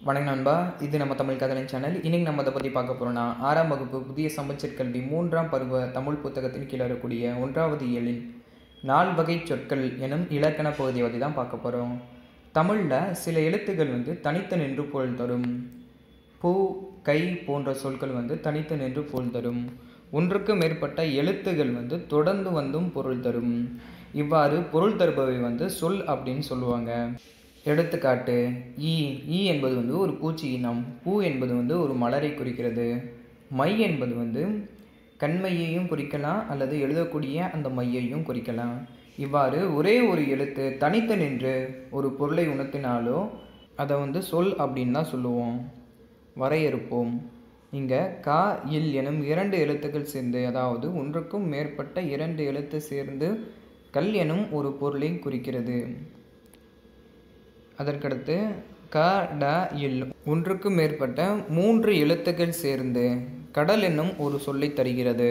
வணக்கம் நண்பா இது நம்ம தமிழ் கதலின் சேனல் இன்னைக்கு நம்ம அதை பற்றி பார்க்க போகிறோம்னா ஆறாம் வகுப்பு புதிய சமச்சீர் கல்வி மூன்றாம் பருவ தமிழ் புத்தகத்தின் கீழே இருக்கக்கூடிய ஒன்றாவது இயலின் நால் வகை சொற்கள் எனும் இலக்கண பகுதியை பற்றி தான் பார்க்க போகிறோம் தமிழில் சில எழுத்துக்கள் வந்து தனித்து நின்று பொருள் தரும் பூ கை போன்ற சொற்கள் வந்து தனித்து நின்று பொருள் தரும் ஒன்றுக்கு மேற்பட்ட எழுத்துகள் வந்து தொடர்ந்து வந்தும் பொருள் தரும் இவ்வாறு பொருள் தருபவை வந்து சொல் அப்படின்னு சொல்லுவாங்க எடுத்துக்காட்டு ஈ ஈ என்பது வந்து ஒரு பூச்சி இனம் பூ என்பது வந்து ஒரு மலரை குறிக்கிறது மை என்பது வந்து கண்மையையும் குறிக்கலாம் அல்லது எழுதக்கூடிய அந்த மையையும் குறிக்கலாம் இவ்வாறு ஒரே ஒரு எழுத்து தனித்து நின்று ஒரு பொருளை உணர்த்தினாலோ அதை வந்து சொல் அப்படின்னு தான் சொல்லுவோம் வரையறுப்போம் இங்கே கா இல் எனும் இரண்டு எழுத்துக்கள் சேர்ந்து அதாவது ஒன்றுக்கும் மேற்பட்ட இரண்டு எழுத்து சேர்ந்து கல் எனும் ஒரு பொருளை குறிக்கிறது அதற்கடுத்து க ட இல் ஒன்றுக்கும் மேற்பட்ட மூன்று எழுத்துக்கள் சேர்ந்து கடல் என்னும் ஒரு சொல்லை தருகிறது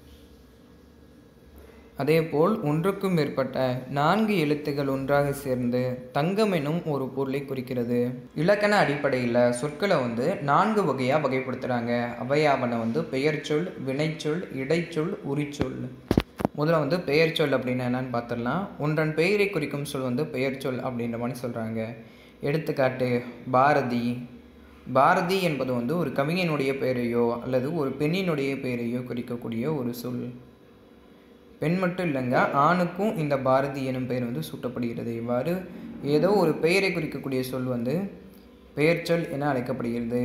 அதேபோல் ஒன்றுக்கும் மேற்பட்ட நான்கு எழுத்துக்கள் ஒன்றாக சேர்ந்து தங்கம் எனும் ஒரு பொருளை குறிக்கிறது இலக்கண அடிப்படையில் சொற்களை வந்து நான்கு வகையாக வகைப்படுத்துகிறாங்க அவையாவன வந்து பெயர்ச்சொல் வினைச்சொல் இடைச்சொல் உரிச்சொல் முதல்ல வந்து பெயர்ச்சொல் அப்படின்னு என்னன்னு பார்த்துடலாம் ஒன்றன் பெயரை குறிக்கும் சொல் வந்து பெயர்ச்சொல் அப்படின்ற மாதிரி சொல்கிறாங்க எடுத்துக்காட்டு பாரதி பாரதி என்பது வந்து ஒரு கவிஞனுடைய பெயரையோ அல்லது ஒரு பெண்ணினுடைய பெயரையோ குறிக்கக்கூடிய ஒரு சொல் பெண் மட்டும் இல்லைங்க ஆணுக்கும் இந்த பாரதி எனும் பெயர் வந்து சூட்டப்படுகிறது இவ்வாறு ஏதோ ஒரு பெயரை குறிக்கக்கூடிய சொல் வந்து பெயர்ச்சொல் என அழைக்கப்படுகிறது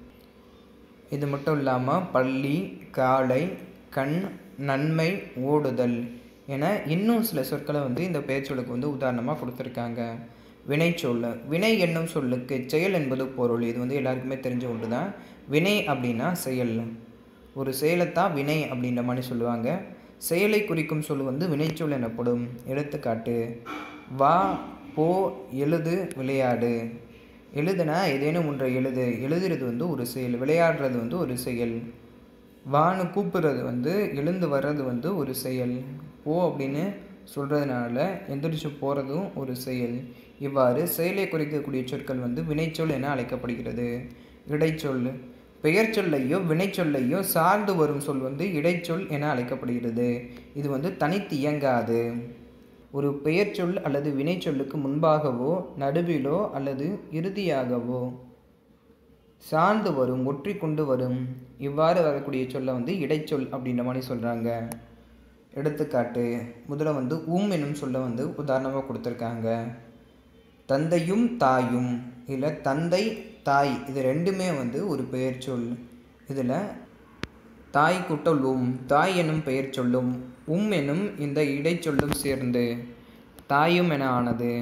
இது மட்டும் இல்லாமல் பள்ளி காலை கண் நன்மை ஓடுதல் என இன்னும் சில சொற்களை வந்து இந்த பெயர்ச்சொல்லுக்கு வந்து உதாரணமாக கொடுத்துருக்காங்க வினைச்சொல் வினை என்னும் சொல்லுக்கு செயல் என்பது பொருள் இது வந்து எல்லாருக்குமே தெரிஞ்ச ஒன்று தான் வினை அப்படின்னா செயல் ஒரு செயலைத்தான் வினை அப்படின்ற மாதிரி சொல்லுவாங்க செயலை குறிக்கும் சொல் வந்து வினைச்சொல் எனப்படும் எடுத்துக்காட்டு வா போ எழுது விளையாடு எழுதுனா ஏதேனும் ஒன்றை எழுது எழுதுறது வந்து ஒரு செயல் விளையாடுறது வந்து ஒரு செயல் வான்னு கூப்பிடுறது வந்து எழுந்து வர்றது வந்து ஒரு செயல் போ அப்படின்னு சொல்கிறதுனால எந்திரிச்சு போகிறதும் ஒரு செயல் இவ்வாறு செயலை குறிக்கக்கூடிய சொற்கள் வந்து வினைச்சொல் என அழைக்கப்படுகிறது இடைச்சொல் பெயர் சொல்லையோ வினைச்சொல்லையோ சார்ந்து வரும் சொல் வந்து இடைச்சொல் என அழைக்கப்படுகிறது இது வந்து தனித்து இயங்காது ஒரு பெயர் சொல் அல்லது வினைச்சொல்லுக்கு முன்பாகவோ நடுவிலோ அல்லது இறுதியாகவோ சார்ந்து வரும் ஒற்றி கொண்டு வரும் இவ்வாறு வரக்கூடிய சொல்லை வந்து இடைச்சொல் அப்படின்ற மாதிரி சொல்கிறாங்க எடுத்துக்காட்டு முதல்ல வந்து உம் என்னும் சொல்ல வந்து உதாரணமாக கொடுத்துருக்காங்க தந்தையும் தாயும் இதில் தந்தை தாய் இது ரெண்டுமே வந்து ஒரு பெயர் சொல் இதில் தாய் குட்டல் உம் தாய் எனும் பெயர் சொல்லும் உம் எனும் இந்த இடைச்சொல்லும் சேர்ந்து தாயும் என ஆனது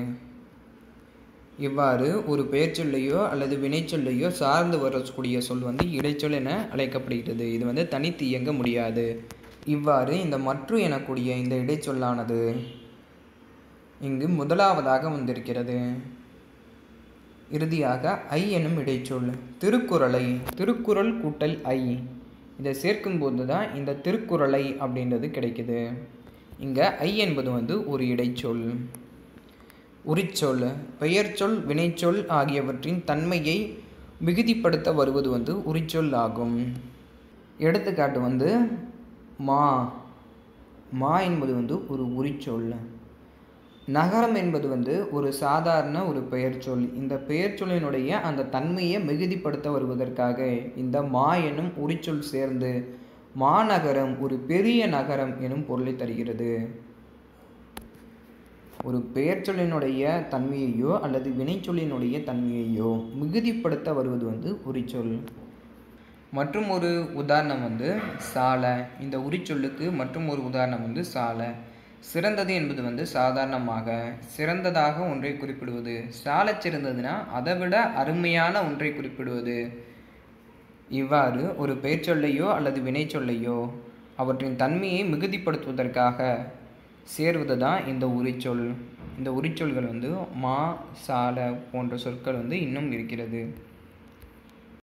இவ்வாறு ஒரு பெயர்ச்சொல்லையோ அல்லது வினைச்சொல்லையோ சார்ந்து வரக்கூடிய சொல் வந்து இடைச்சொல் என அழைக்கப்படுகிறது இது வந்து தனித்து இயங்க முடியாது இவ்வாறு இந்த மற்று எனக்கூடிய இந்த இடைச்சொல்லானது இங்கு முதலாவதாக வந்திருக்கிறது இறுதியாக ஐ எனும் இடைச்சொல் திருக்குறளை திருக்குறள் கூட்டல் ஐ இதை சேர்க்கும்போது தான் இந்த திருக்குறளை அப்படின்றது கிடைக்குது இங்கே ஐ என்பது வந்து ஒரு இடைச்சொல் உரிச்சொல் பெயர்ச்சொல் வினைச்சொல் ஆகியவற்றின் தன்மையை மிகுதிப்படுத்த வருவது வந்து உரிச்சொல் ஆகும் எடுத்துக்காட்டு வந்து மா மா என்பது வந்து ஒரு உரிச்சொல் நகரம் என்பது வந்து ஒரு சாதாரண ஒரு பெயர்ச்சொல் இந்த பெயர்ச்சொல்லினுடைய அந்த தன்மையை மிகுதிப்படுத்த வருவதற்காக இந்த மா எனும் உரிச்சொல் சேர்ந்து மாநகரம் ஒரு பெரிய நகரம் எனும் பொருளை தருகிறது ஒரு பெயர்ச்சொல்லினுடைய தன்மையையோ அல்லது வினைச்சொல்லினுடைய தன்மையையோ மிகுதிப்படுத்த வருவது வந்து உரிச்சொல் மற்றும் ஒரு உதாரணம் வந்து சாலை இந்த உரிச்சொல்லுக்கு மற்றும் ஒரு உதாரணம் வந்து சாலை சிறந்தது என்பது வந்து சாதாரணமாக சிறந்ததாக ஒன்றை குறிப்பிடுவது சாலச் சிறந்ததுன்னா அதை விட அருமையான ஒன்றை குறிப்பிடுவது இவ்வாறு ஒரு பெயர்ச்சொல்லையோ அல்லது வினைச்சொல்லையோ அவற்றின் தன்மையை மிகுதிப்படுத்துவதற்காக சேர்வது தான் இந்த உரிச்சொல் இந்த உரிச்சொல்கள் வந்து மா சால போன்ற சொற்கள் வந்து இன்னும் இருக்கிறது